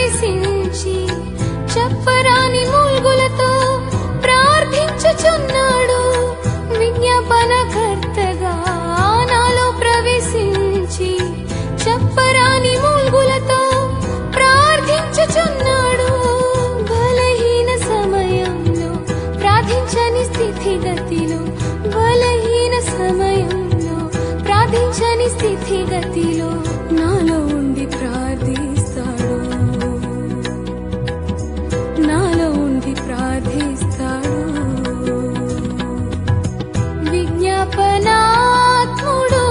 ప్రవేశించి చెప్పరాని మూల్గులతో ప్రార్థించుచున్నాడు విజ్ఞాపనకర్తగా నాలో ప్రవేశించి చెప్పరాని మూల్గులతో ప్రార్థించుచున్నాడు బలహీన సమయంలో ప్రార్థించని స్థితిగతిలో బలహీన సమయంలో ప్రార్థించని స్థితిగతిలో నాలో ఉండి ప్రార్థిస్తాడు నాలో ఉండి ప్రార్థిస్తాడు విజ్ఞాపనాత్ముడు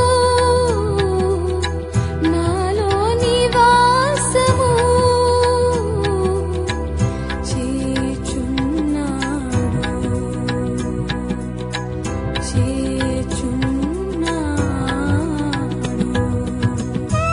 నాలో నివాసము చేచున్నాడు చేచున్నాడు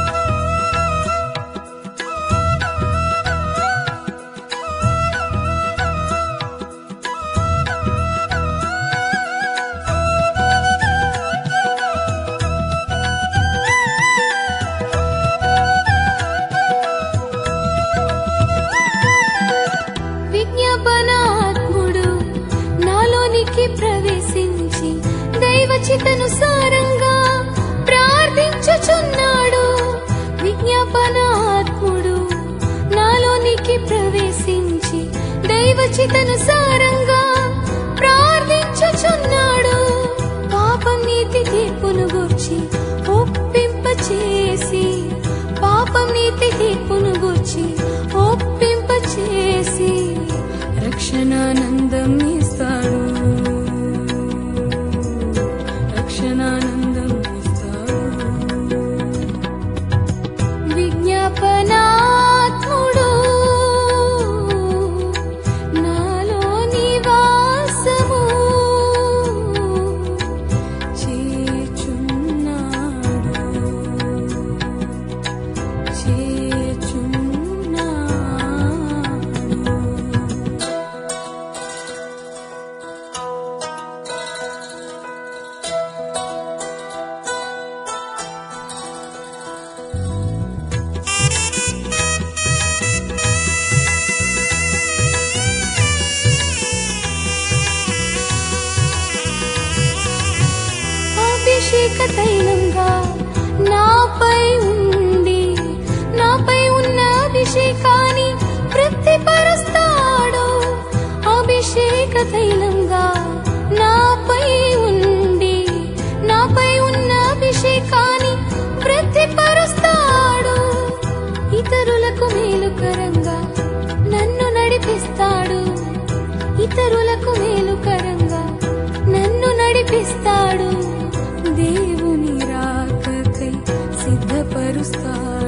విజ్ఞాపనాత్ముడు నాలోనికి ప్రవేశించి దైవచితనుసారంగా ప్రార్థించుచున్నాడు విజ్ఞాపనాత్ముడు నాలోనికి ప్రవేశించి దైవచితనుసారంగా ప్రార్థించుచున్నాడు పాపం నీతి తీర్పును గూర్చి ఒప్పింప చేసి పాపం నీతి తీర్పును గూర్చి ఒప్పింప చేసి రక్షణానందం ఇస్తాడు రక్షణానందం ఇస్తాడు విజ్ఞాపనాత్ముడు నాలో నివాసము చేచున్నాడు చేచున్నాడు అభిషేక తైలంగా నాపై ఉండి నాపై ఉన్న అభిషేకాన్ని వృత్తిపరుస్తాడు అభిషేక తైలంగా నాపై ఉండి నాపై ఉన్న అభిషేకాన్ని వృత్తిపరుస్తాడు ఇతరులకు మేలుకరంగా నన్ను నడిపిస్తాడు ఇతరులకు మేలుకరంగా నన్ను నడిపిస్తాడు దేవుని రాకకై సిద్ధపరుస్తాడు